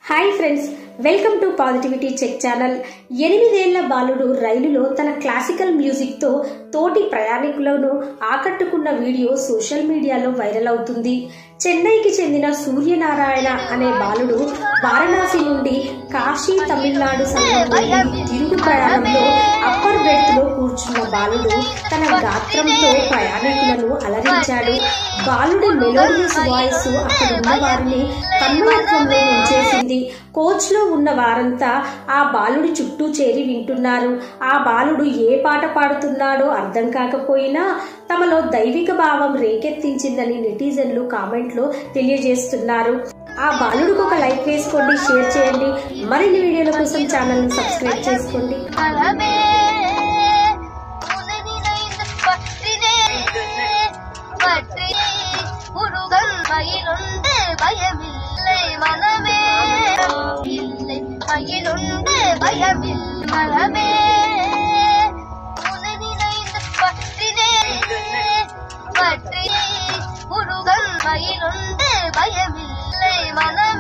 hi friends welcome to positivity check channel ఎనిమిదేళ్ల బాలుడు రైలులో తన క్లాసికల్ మ్యూజిక్తో తోటి ప్రయాణికులను ఆకట్టుకున్న వీడియో సోషల్ మీడియాలో వైరల్ అవుతుంది చెన్నైకి చెందిన సూర్యనారాయణ అనే బాలుడు వారణాసి నుండి కాశీ తమిళనాడు సంఘంలోని తిరుగు ప్రయాణంలో అప్పర్ బెర్త్ లో కూర్చున్న బాలుడు తన గాత్రంతో ప్రయాణికులను అలరించాడు బాలుడి మెలోడియస్ వాయిస్ అక్కడ ఉన్న వారిని తన్మయత్వంలో ఉంచేసింది కోచ్ లో ఉన్న వారంతా ఆ బాలుడి చుట్టూ చేరి వింటున్నారు ఆ బాలుడు ఏ పాట పాడుతున్నాడో అర్థం కాకపోయినా తమలో దైవిక భావం రేకెత్తించిందని నెటిజన్లు కామెంట్లో తెలియజేస్తున్నారు ఆ బాలుడికి ఒక లైక్ వేసుకోండి షేర్ చేయండి మరిన్ని వీడియోల కోసం ఛానల్ ని సబ్స్క్రైబ్ చేసుకోండి மனமே உன்னை நினைந்து பற்றினேன் பற்றி முருகன் மயிலுண்டு பயமில்லை மனமே இல்லை மயிலுண்டு பயமில்லை மனமே உன்னை நினைந்து பற்றினேன் பற்றி முருகன் மயிலுண்டு பயமில்லை மனமே